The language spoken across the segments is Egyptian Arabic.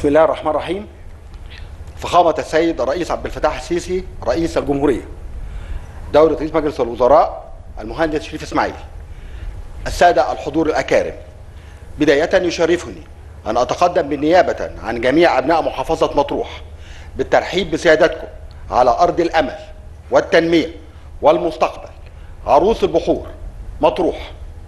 بسم الله الرحمن الرحيم فخامة السيد الرئيس عبد الفتاح السيسي رئيس الجمهورية دولة رئيس مجلس الوزراء المهندس شريف اسماعيل السادة الحضور الأكارم بداية يشرفني أن أتقدم بالنيابة عن جميع أبناء محافظة مطروح بالترحيب بسيادتكم على أرض الأمل والتنمية والمستقبل عروس البحور مطروح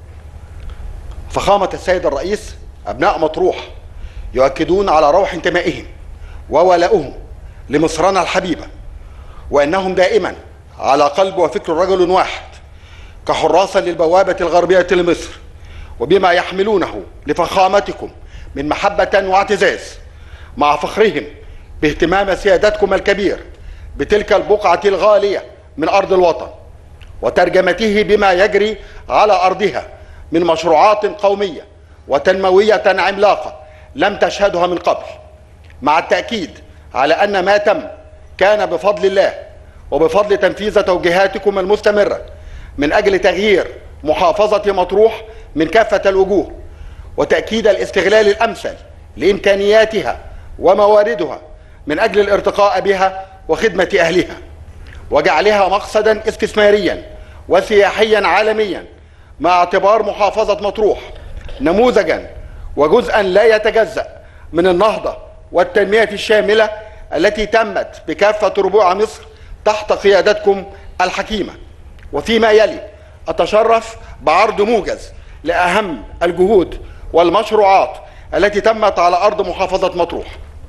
فخامة السيد الرئيس أبناء مطروح يؤكدون على روح انتمائهم وولائهم لمصرنا الحبيبة وأنهم دائما على قلب وفكر رجل واحد كحراسا للبوابة الغربية لمصر وبما يحملونه لفخامتكم من محبة واعتزاز مع فخرهم باهتمام سيادتكم الكبير بتلك البقعة الغالية من أرض الوطن وترجمته بما يجري على أرضها من مشروعات قومية وتنموية عملاقة لم تشهدها من قبل مع التأكيد على أن ما تم كان بفضل الله وبفضل تنفيذ توجيهاتكم المستمرة من أجل تغيير محافظة مطروح من كافة الوجوه وتأكيد الاستغلال الأمثل لإمكانياتها ومواردها من أجل الارتقاء بها وخدمة أهلها وجعلها مقصدا استثماريا وسياحيا عالميا مع اعتبار محافظة مطروح نموذجا وجزءا لا يتجزأ من النهضة والتنمية الشاملة التي تمت بكافة ربوع مصر تحت قيادتكم الحكيمة وفيما يلي أتشرف بعرض موجز لأهم الجهود والمشروعات التي تمت على أرض محافظة مطروح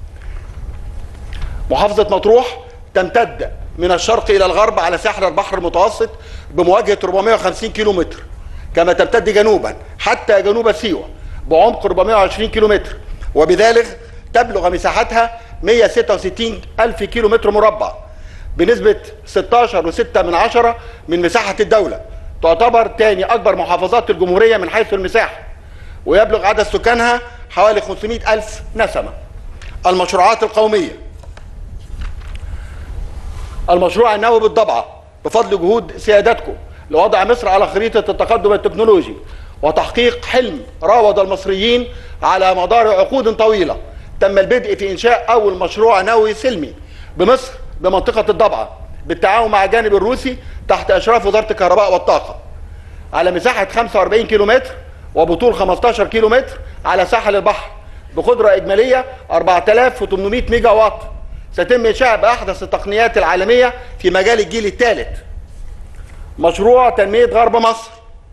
محافظة مطروح تمتد من الشرق إلى الغرب على ساحل البحر المتوسط بمواجهة 450 كيلو متر كما تمتد جنوبا حتى جنوب سيوة بعمق 420 كيلو متر وبذلك تبلغ مساحتها 166 ألف كيلو متر مربع بنسبة 16.6 من عشرة من مساحة الدولة تعتبر تاني أكبر محافظات الجمهورية من حيث المساحة ويبلغ عدد سكانها حوالي 500 ألف نسمة المشروعات القومية المشروع النووي بالضبعة بفضل جهود سيادتكم لوضع مصر على خريطة التقدم التكنولوجي وتحقيق حلم راود المصريين على مدار عقود طويلة تم البدء في إنشاء أول مشروع نووي سلمي بمصر بمنطقة الضبعة بالتعاون مع الجانب الروسي تحت إشراف وزارة الكهرباء والطاقة على مساحة 45 كيلومتر وبطول 15 كيلومتر على ساحل البحر بقدرة إجمالية 4800 ميجا واط سيتم إنشاء بأحدث التقنيات العالمية في مجال الجيل الثالث مشروع تنمية غرب مصر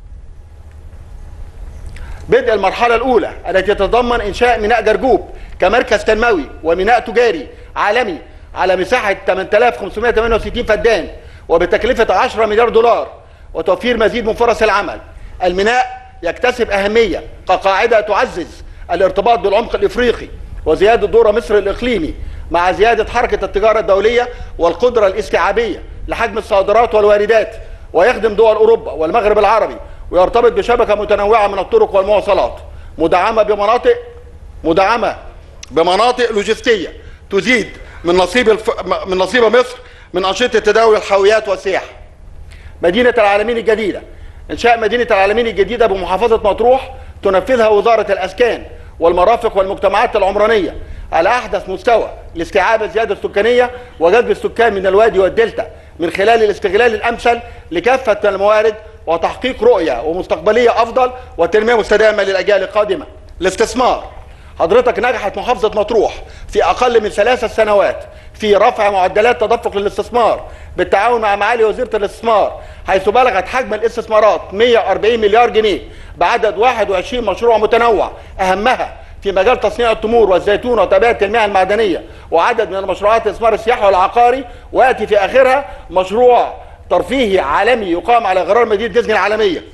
بدء المرحلة الأولى التي تتضمن إنشاء ميناء جرجوب كمركز تنموي وميناء تجاري عالمي على مساحة 8568 فدان وبتكلفة 10 مليار دولار وتوفير مزيد من فرص العمل الميناء يكتسب أهمية كقاعدة تعزز الارتباط بالعمق الإفريقي وزيادة دور مصر الإقليمي مع زيادة حركة التجارة الدولية والقدرة الاستيعابية لحجم الصادرات والواردات ويخدم دول أوروبا والمغرب العربي ويرتبط بشبكة متنوعة من الطرق والمواصلات مدعمة بمناطق مدعمة بمناطق لوجستية تزيد من نصيب الف... من نصيب مصر من أنشطة تداول الحاويات والسياحة مدينة العالمين الجديدة إنشاء مدينة العالمين الجديدة بمحافظة مطروح تنفذها وزارة الأسكان والمرافق والمجتمعات العمرانية على أحدث مستوى لاستيعاب الزيادة السكانية وجذب السكان من الوادي والدلتا من خلال الاستغلال الأمثل لكافة الموارد وتحقيق رؤية ومستقبلية أفضل وتنمية مستدامة للأجيال القادمة الاستثمار حضرتك نجحت محافظة مطروح في أقل من ثلاث سنوات في رفع معدلات تدفق للاستثمار بالتعاون مع معالي وزيرة الاستثمار حيث بلغت حجم الاستثمارات 140 مليار جنيه بعدد 21 مشروع متنوع أهمها في مجال تصنيع التمور والزيتون وتبادل المياه المعدنية وعدد من المشروعات الاستثمار السياحي والعقاري ويأتي في آخرها مشروع ترفيهي عالمي يقام على غرار مدينة ديزني العالمية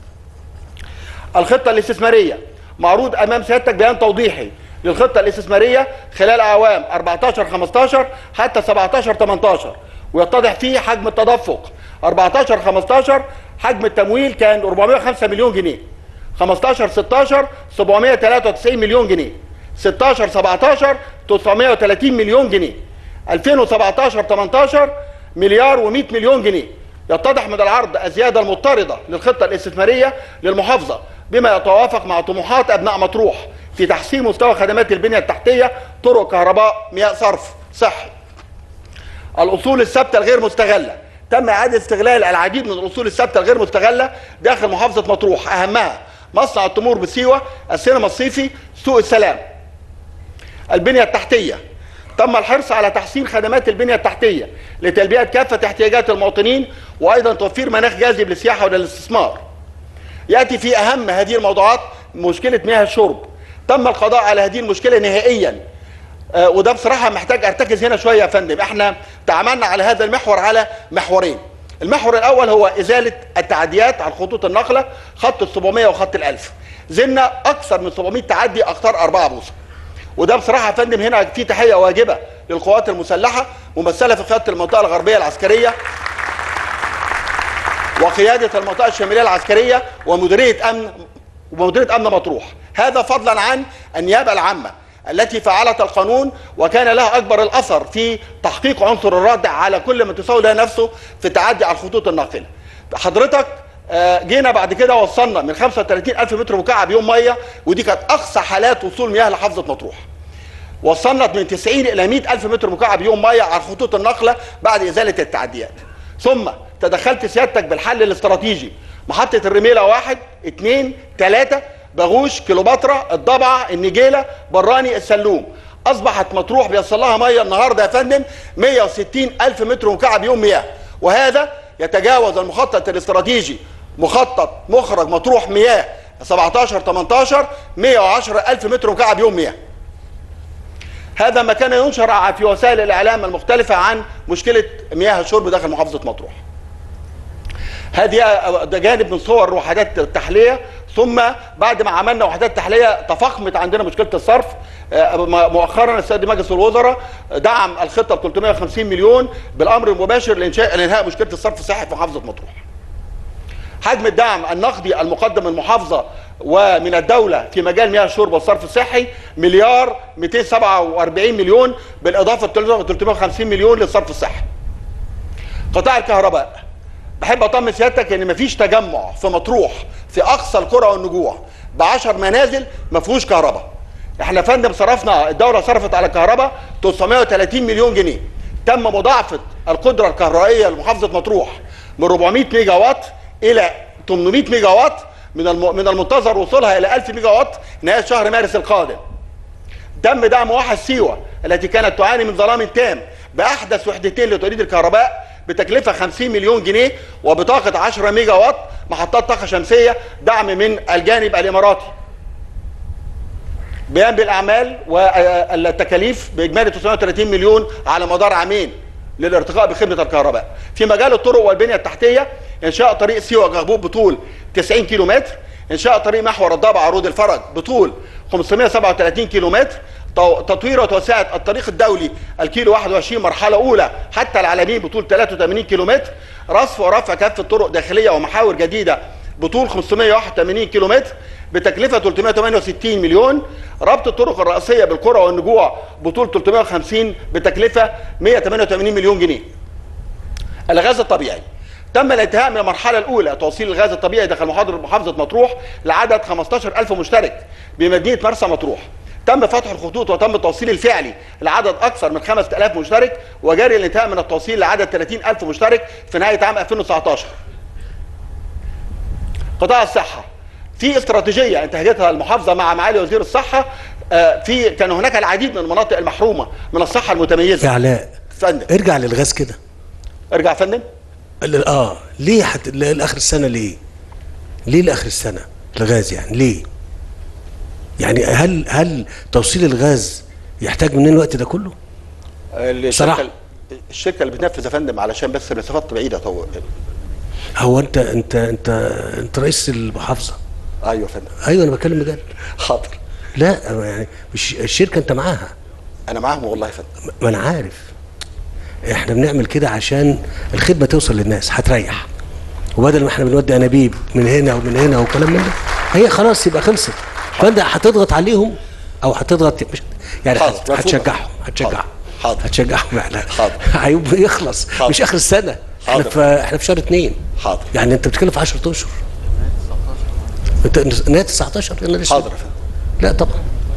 الخطة الاستثمارية معروض أمام سيادتك بيان توضيحي للخطة الاستثمارية خلال أعوام 14 15 حتى 17 18 ويتضح فيه حجم التدفق 14 15 حجم التمويل كان 405 مليون جنيه 15 16 793 مليون جنيه 16 17 930 مليون جنيه 2017 18 مليار و100 مليون جنيه يتضح من العرض الزياده المضطرده للخطه الاستثماريه للمحافظه بما يتوافق مع طموحات ابناء مطروح في تحسين مستوى خدمات البنيه التحتيه طرق كهرباء مياه صرف صحي الاصول الثابته الغير مستغله تم اعاده استغلال العديد من الاصول الثابته الغير مستغله داخل محافظه مطروح اهمها مصنع التمور بسيوه السينما الصيفي سوق السلام البنيه التحتيه تم الحرص على تحسين خدمات البنيه التحتيه لتلبيه كافه احتياجات المواطنين وايضا توفير مناخ جاذب للسياحه وللاستثمار ياتي في اهم هذه الموضوعات مشكله مياه الشرب تم القضاء على هذه المشكله نهائيا آه، وده بصراحه محتاج ارتكز هنا شويه يا فندم احنا تعاملنا على هذا المحور على محورين المحور الاول هو ازاله التعديات على خطوط النقله خط ال 700 وخط ال 1000 زلنا اكثر من 700 تعدي اقطار 4 بوصه وده بصراحه يا فندم هنا في تحيه واجبه للقوات المسلحه ممثله في قياده المنطقه الغربيه العسكريه وقياده المنطقه الشماليه العسكريه ومديريه امن ومديريه امن مطروح هذا فضلا عن النيابه العامه التي فعلت القانون وكان لها اكبر الاثر في تحقيق عنصر الردع على كل من تساوي له نفسه في التعدي على الخطوط الناقله. حضرتك آه، جينا بعد كده وصلنا من 35 ألف متر مكعب يوم ميه ودي كانت اقصى حالات وصول مياه لحافظه مطروح. وصلنا من 90 الى 100 ألف متر مكعب يوم ميه على خطوط النقله بعد ازاله التعديات. ثم تدخلت سيادتك بالحل الاستراتيجي محطه الرميله واحد اثنين ثلاثه باغوش كيلوباترا الضبعه النجيله براني السلوم اصبحت مطروح بيصل لها ميه النهارده يا فندم 160 الف متر مكعب يوم مياه وهذا يتجاوز المخطط الاستراتيجي مخطط مخرج مطروح مياه 17 18 110 الف متر مكعب يوم مياه هذا ما كان ينشر في وسائل الاعلام المختلفه عن مشكله مياه الشرب داخل محافظه مطروح هذه ده جانب من صور وحدات التحليه ثم بعد ما عملنا وحدات تحليه تفاقمت عندنا مشكله الصرف آه، مؤخرا السيد مجلس الوزراء دعم الخطه ب 350 مليون بالامر المباشر لانشاء لانهاء مشكله الصرف الصحي في محافظه مطروح. حجم الدعم النقدي المقدم من المحافظه ومن الدوله في مجال مياه الشرب والصرف الصحي مليار 247 مليون بالاضافه ل 350 مليون للصرف الصحي. قطاع الكهرباء بحب اطمن سيادتك ان مفيش تجمع في مطروح في اقصى القرى والنجوع ب 10 منازل ما فيهوش كهرباء احنا يا فندم صرفنا الدوله صرفت على الكهرباء 930 مليون جنيه تم مضاعفه القدره الكهربائيه لمحافظه مطروح من 400 ميجا وات الى 800 ميجا وات من من المنتظر وصولها الى 1000 ميجا وات نهايه شهر مارس القادم تم دعم واحد سيوه التي كانت تعاني من ظلام تام باحدث وحدتين لتوليد الكهرباء بتكلفه 50 مليون جنيه وبطاقه 10 ميجا وات محطات طاقه شمسيه دعم من الجانب الاماراتي. بيان بالاعمال والتكاليف باجمالي 930 مليون على مدار عامين للارتقاء بخدمه الكهرباء. في مجال الطرق والبنيه التحتيه انشاء طريق سيوه جغبوب بطول 90 كيلو متر، انشاء طريق محور الضبع عروض الفرج بطول 537 كيلو متر، تطوير وتوسعه الطريق الدولي الكيلو 21 مرحله اولى حتى العالمين بطول 83 كيلومتر رصف ورفع كافه طرق داخليه ومحاور جديده بطول 581 كيلومتر بتكلفه 368 مليون ربط الطرق الرئيسيه بالقرى والنجوع بطول 350 بتكلفه 188 مليون جنيه الغاز الطبيعي تم الانتهاء من المرحله الاولى توصيل الغاز الطبيعي داخل محافظه مطروح لعدد 15000 مشترك بمدينه مرسى مطروح تم فتح الخطوط وتم التوصيل الفعلي لعدد اكثر من 5000 مشترك وجاري الانتهاء من التوصيل لعدد 30000 مشترك في نهايه عام 2019 قطاع الصحه في استراتيجيه انتهجتها المحافظه مع معالي وزير الصحه آه، في كان هناك العديد من المناطق المحرومه من الصحه المتميزه يا علاء فندم ارجع للغاز كده ارجع يا فندم اه ليه حت... لاخر السنه ليه ليه لاخر السنه الغاز يعني ليه يعني هل هل توصيل الغاز يحتاج مننا الوقت ده كله؟ الشركه الشركه اللي بتنفذ يا فندم علشان بس المسافات بعيده طول هو انت انت انت انت رئيس المحافظه ايوه يا فندم ايوه انا بتكلم بجد حاضر لا يعني مش الشركه انت معاها انا معاهم والله يا فندم ما انا عارف احنا بنعمل كده عشان الخدمه توصل للناس هتريح وبدل ما احنا بنودي انابيب من هنا ومن هنا وكلام من ده هي خلاص يبقى خلصت فانت هتضغط عليهم او هتضغط مش يعني هتشجعهم هتشجعهم حاضر هتشجعهم احنا حاضر هيبقى يخلص حاضر. مش اخر السنه احنا في احنا في شهر اثنين حاضر يعني انت بتتكلم في 10 اشهر انت نهايه 19 انا لسه حاضر لا طبعا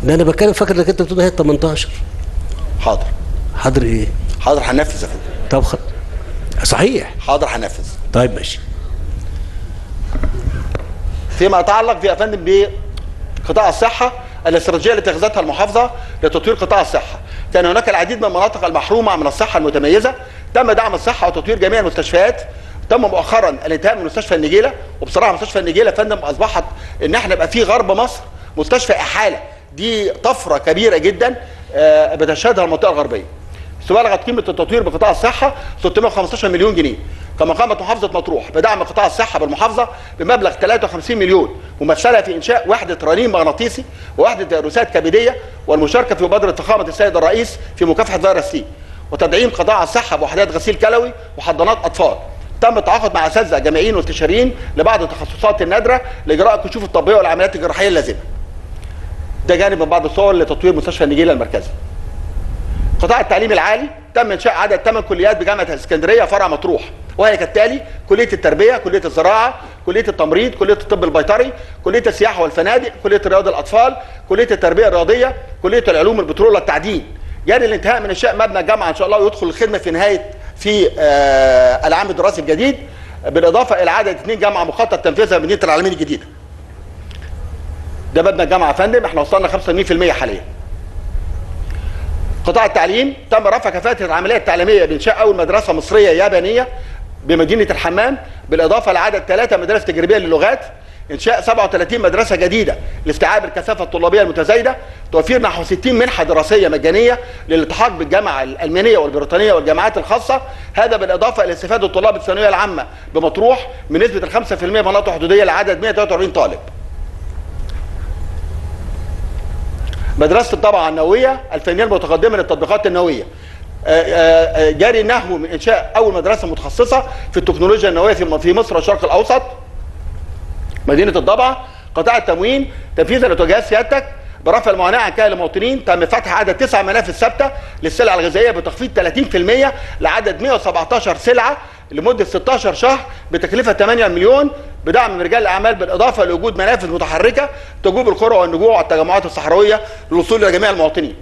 ده انا بتكلم فاكر انك انت بتقول هي 18 حاضر حاضر ايه حاضر هنفذ يا فندم طب خ... صحيح حاضر هنفذ طيب ماشي فيما يتعلق في يا فندم بقطاع الصحه الاستراتيجيه التي اتخذتها المحافظه لتطوير قطاع الصحه كان هناك العديد من المناطق المحرومه من الصحه المتميزه تم دعم الصحه وتطوير جميع المستشفيات تم مؤخرا الانتهاء من مستشفى النجيله وبصراحه مستشفى النجيله يا فندم اصبحت ان احنا يبقى في غرب مصر مستشفى احاله دي طفره كبيره جدا آه، بتشهدها المنطقه الغربيه بلغت قيمه التطوير بقطاع الصحه 615 مليون جنيه كما قامت محافظه مطروح بدعم قطاع الصحه بالمحافظه بمبلغ 53 مليون ممثله في انشاء وحده رنين مغناطيسي ووحده تيروسات كبديه والمشاركه في مبادره فخامه السيد الرئيس في مكافحه فيروس سي وتدعيم قطاع الصحه بوحدات غسيل كلوي وحضانات اطفال تم التعاقد مع اساتذه جامعيين واستشاريين لبعض التخصصات النادره لاجراء الكشوف الطبيه والعمليات الجراحيه اللازمه ده جانب من بعض الصور لتطوير مستشفى النجيله المركزي قطاع التعليم العالي تم انشاء عدد 8 كليات بجامعه الاسكندريه فرع مطروح وهي كالتالي كليه التربيه كليه الزراعه كليه التمريض كليه الطب البيطري كليه السياحه والفنادق كليه رياض الاطفال كليه التربيه الرياضيه كليه العلوم البترول والتعدين جاري الانتهاء من انشاء مبنى الجامعه ان شاء الله ويدخل الخدمه في نهايه في آه العام الدراسي الجديد بالاضافه الى عدد اثنين جامعه مخطط تنفيذها بمدينه العالمين الجديده ده مبنى الجامعه يا فندم احنا وصلنا 85% حاليا قطاع التعليم تم رفع كفاءة العملية التعليمية بإنشاء أول مدرسة مصرية يابانية بمدينة الحمام بالإضافة لعدد ثلاثة مدارس تجريبية للغات إنشاء 37 مدرسة جديدة لاستيعاب الكثافة الطلابية المتزايدة توفير نحو 60 منحة دراسية مجانية للالتحاق بالجامعة الألمانية والبريطانية والجامعات الخاصة هذا بالإضافة إلى استفادة طلاب الثانوية العامة بمطروح من نسبة ال 5% مناطق حدودية لعدد 143 طالب مدرسه الطبعه النوويه الفنيه المتقدمه للتطبيقات النوويه جاري النهو من انشاء اول مدرسه متخصصه في التكنولوجيا النوويه في في مصر والشرق الاوسط مدينه الضبعه قطاع التموين تنفيذا لتوجيهات سيادتك برفع المعاناه عن كاهل المواطنين تم فتح عدد تسع منافذ ثابته للسلع الغذائيه بتخفيض 30% لعدد 117 سلعه لمده 16 شهر بتكلفه 8 مليون بدعم من رجال الاعمال بالاضافه لوجود منافذ متحركه تجوب القرى والنجوع والتجمعات الصحراويه للوصول الى جميع المواطنين.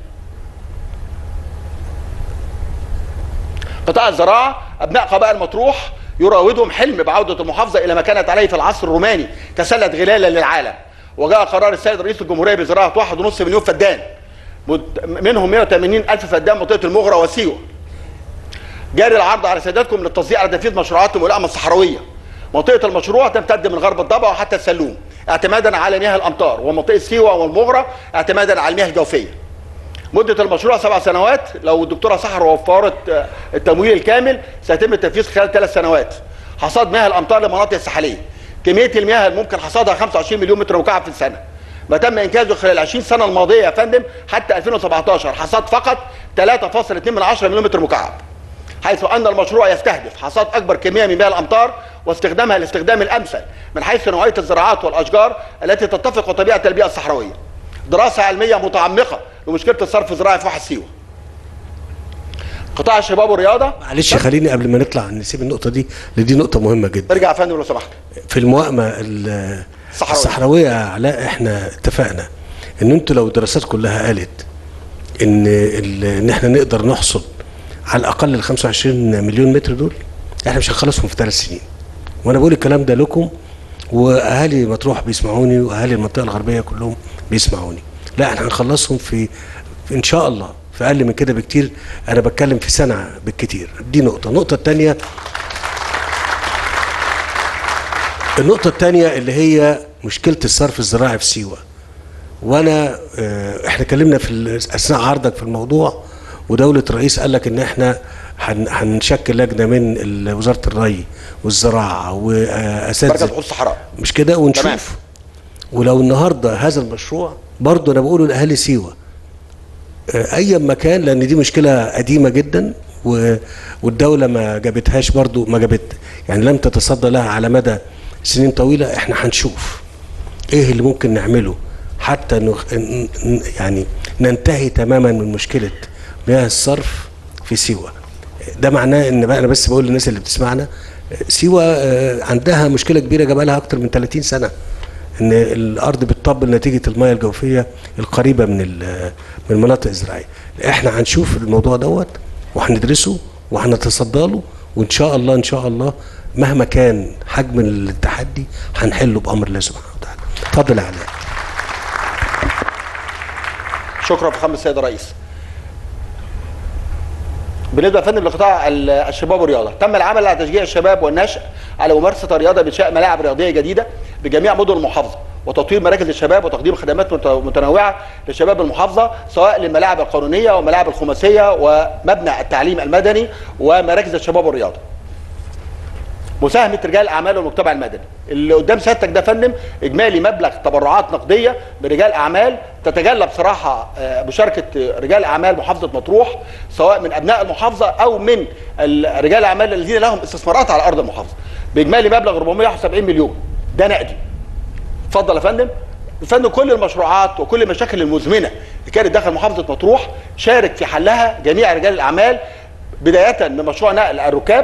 قطاع الزراعه ابناء قبائل مطروح يراودهم حلم بعوده المحافظه الى ما كانت عليه في العصر الروماني كسله غلاله للعالم. وجاء قرار السيد رئيس الجمهوريه بزراعه 1.5 مليون فدان منهم 180 الف فدان منطقه المغرى وسيوه. جاري العرض على سيادتكم للتصديق على تنفيذ مشروعات الملائمه الصحراويه. منطقه المشروع تمتد من غرب الضبع وحتى السلوم اعتمادا على مياه الامطار ومنطقه سيوه والمغرى اعتمادا على المياه الجوفيه. مده المشروع سبع سنوات لو الدكتوره سحر وفرت التمويل الكامل سيتم التنفيذ خلال ثلاث سنوات. حصاد مياه الامطار للمناطق الساحليه. كميه المياه الممكن حصادها 25 مليون متر مكعب في السنه. ما تم انجازه خلال 20 سنه الماضيه يا فندم حتى 2017 حصاد فقط 3.2 من 10 مليون متر مكعب. حيث ان المشروع يستهدف حصاد اكبر كميه من مياه الامطار واستخدامها الاستخدام الامثل من حيث نوعيه الزراعات والاشجار التي تتفق مع طبيعه البيئه الصحراويه. دراسه علميه متعمقه لمشكله الصرف الزراعي في واحد سيوه. قطاع الشباب والرياضه معلش خليني قبل ما نطلع نسيب النقطه دي لان دي نقطه مهمه جدا ارجع يا فندم لو سمحت. في الموائمه ال- الصحراوية. الصحراويه يا علاء احنا اتفقنا ان انتوا لو الدراسات كلها قالت ان ال- ان احنا نقدر نحصد على الاقل ال 25 مليون متر دول احنا مش هنخلصهم في ثلاث سنين وانا بقول الكلام ده لكم واهالي مطروح بيسمعوني واهالي المنطقه الغربيه كلهم بيسمعوني لا احنا هنخلصهم في, في ان شاء الله في اقل من كده بكتير انا بتكلم في سنه بالكتير دي نقطه النقطه الثانيه النقطة الثانية اللي هي مشكلة الصرف الزراعي في سيوة وانا آه، احنا اتكلمنا في ال- اثناء عرضك في الموضوع ودولة الرئيس قال لك ان احنا هن- هنشكل لجنة من ال- وزارة الري والزراعة مركز واساتذة بحوث الصحراء. مش كده ونشوف تمام. ولو النهارده هذا المشروع برضه انا بقوله لاهالي سيوه آه، ايا ما كان لان دي مشكله قديمه جدا و- والدوله ما جابتهاش برضه ما جابت يعني لم تتصدى لها على مدى سنين طويله احنا هنشوف ايه اللي ممكن نعمله حتى نخ... ن- ن- يعني ننتهي تماما من مشكله مياه الصرف في سيوه ده معناه ان بقى انا بس بقول للناس اللي بتسمعنا آه، سيوه آه، عندها مشكله كبيره جابها لها اكتر من 30 سنه ان الارض بتطبل نتيجه المياه الجوفيه القريبه من ال- من المناطق الزراعيه احنا هنشوف الموضوع دوت وهندرسه وهنتصدى له وان شاء الله ان شاء الله مهما كان حجم التحدي هنحله بامر الله سبحانه وتعالى اتفضل يا علاء شكرا فخامه السيد الرئيس بالنسبه يا فندم لقطاع ال- الشباب والرياضه تم العمل على تشجيع الشباب والنشء على ممارسه الرياضه بانشاء ملاعب رياضيه جديده بجميع مدن المحافظه وتطوير مراكز الشباب وتقديم خدمات مت- متنوعه لشباب المحافظه سواء للملاعب القانونيه والملاعب الخماسيه ومبنى التعليم المدني ومراكز الشباب والرياضه مساهمه رجال الاعمال والمجتمع المدني اللي قدام سيادتك ده يا فندم اجمالي مبلغ تبرعات نقديه برجال اعمال تتجلى بصراحه آه، مشاركه رجال اعمال محافظه مطروح سواء من ابناء المحافظه او من ال- رجال الاعمال الذين لهم استثمارات على ارض المحافظه باجمالي مبلغ 471 مليون ده نقدي اتفضل يا فندم فندم كل المشروعات وكل المشاكل المزمنه اللي كانت داخل محافظه مطروح شارك في حلها جميع رجال الاعمال بدايه من مشروع نقل الركاب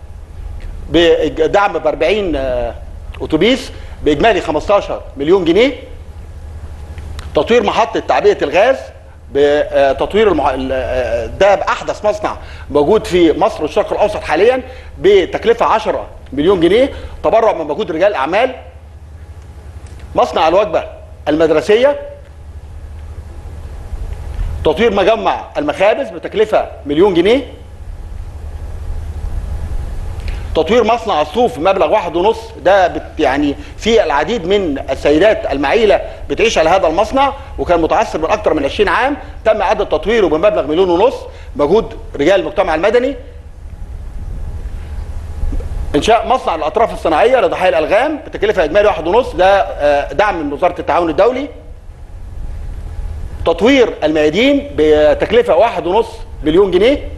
بدعم ب 40 آه، اتوبيس باجمالي 15 مليون جنيه تطوير محطه تعبئه الغاز بتطوير المح... ال- آه، ده باحدث مصنع موجود في مصر والشرق الاوسط حاليا بتكلفه 10 مليون جنيه تبرع من مجهود رجال الاعمال مصنع الوجبه المدرسيه تطوير مجمع المخابز بتكلفه مليون جنيه تطوير مصنع الصوف بمبلغ واحد ونص ده بت يعني في العديد من السيدات المعيلة بتعيش على هذا المصنع وكان متعثر من أكثر من 20 عام تم إعادة تطويره بمبلغ مليون ونص مجهود رجال المجتمع المدني إنشاء مصنع الأطراف الصناعية لضحايا الألغام بتكلفة إجمالي واحد ونص ده آه، دعم من وزارة التعاون الدولي تطوير الميادين بتكلفة واحد ونص مليون جنيه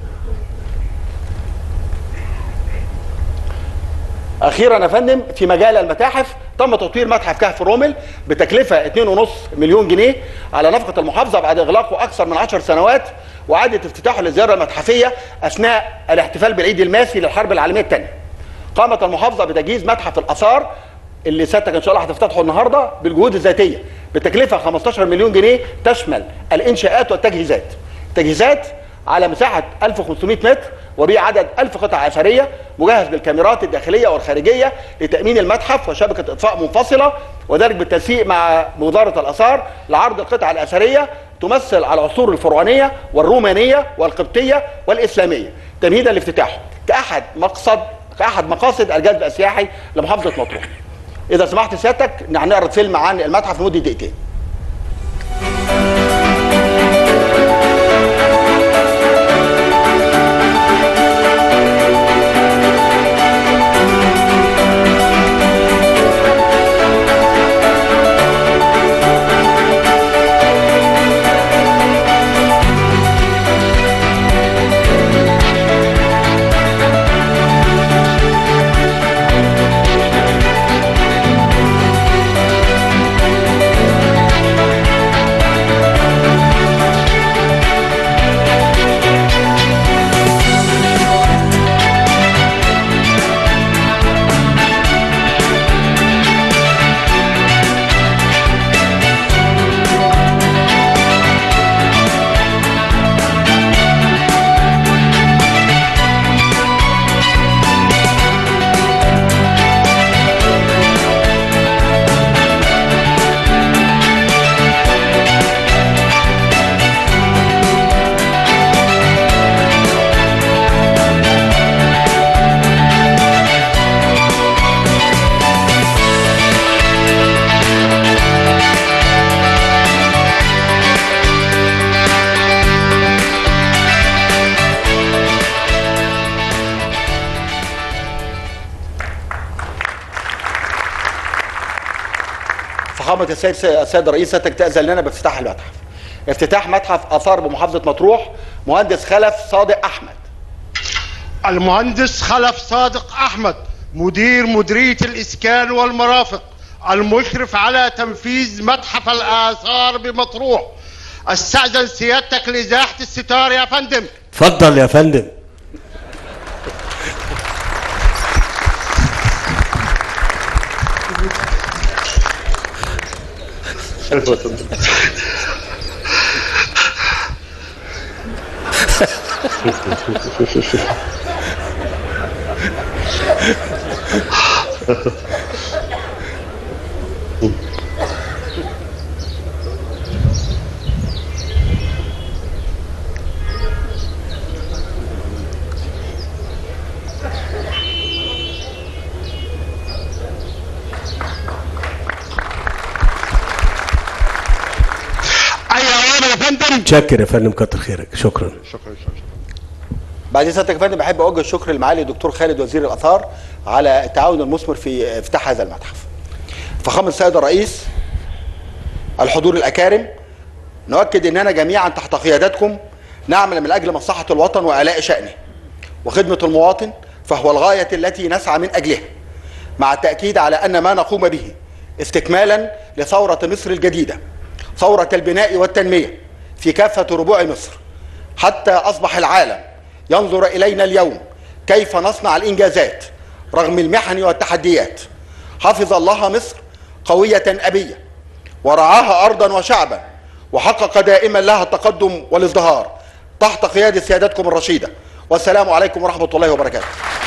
اخيرا يا فندم في مجال المتاحف تم تطوير متحف كهف رومل بتكلفه 2.5 مليون جنيه على نفقه المحافظه بعد اغلاقه اكثر من 10 سنوات واعاده افتتاحه للزياره المتحفيه اثناء الاحتفال بالعيد الماسي للحرب العالميه الثانيه. قامت المحافظه بتجهيز متحف الاثار اللي سيادتك ان شاء الله هتفتتحه النهارده بالجهود الذاتيه بتكلفه 15 مليون جنيه تشمل الانشاءات والتجهيزات. تجهيزات على مساحة 1500 متر وبه عدد 1000 قطعة أثرية مجهز بالكاميرات الداخلية والخارجية لتأمين المتحف وشبكة إطفاء منفصلة وذلك بالتنسيق مع وزارة الآثار لعرض القطع الأثرية تمثل على العصور الفرعونية والرومانية والقبطية والإسلامية تمهيدا لافتتاحه كأحد مقصد كأحد مقاصد الجذب السياحي لمحافظة مطروح. إذا سمحت سيادتك هنعرض فيلم عن المتحف لمدة دقيقتين. فخامة السيد السيد الرئيس سيادتك تأذن لنا بافتتاح المتحف. افتتاح متحف آثار بمحافظة مطروح مهندس خلف صادق أحمد. المهندس خلف صادق احمد مدير مديريه الاسكان والمرافق المشرف على تنفيذ متحف الاثار بمطروح استاذن سيادتك لازاحه الستار يا فندم اتفضل يا فندم اي اوامر يا فندم شكر يا فندم كتر خيرك شكرا شكرا شكرا بعد سيادتك يا فندم بحب اوجه الشكر لمعالي الدكتور خالد وزير الاثار على التعاون المثمر في افتتاح هذا المتحف. فخامه السيد الرئيس الحضور الاكارم نؤكد اننا جميعا تحت قيادتكم نعمل من اجل مصلحه الوطن واعلاء شانه وخدمه المواطن فهو الغايه التي نسعى من اجلها مع التاكيد على ان ما نقوم به استكمالا لثوره مصر الجديده ثوره البناء والتنميه في كافه ربوع مصر حتى اصبح العالم ينظر الينا اليوم كيف نصنع الانجازات رغم المحن والتحديات حفظ الله مصر قويه ابيه ورعاها ارضا وشعبا وحقق دائما لها التقدم والازدهار تحت قياده سيادتكم الرشيده والسلام عليكم ورحمه الله وبركاته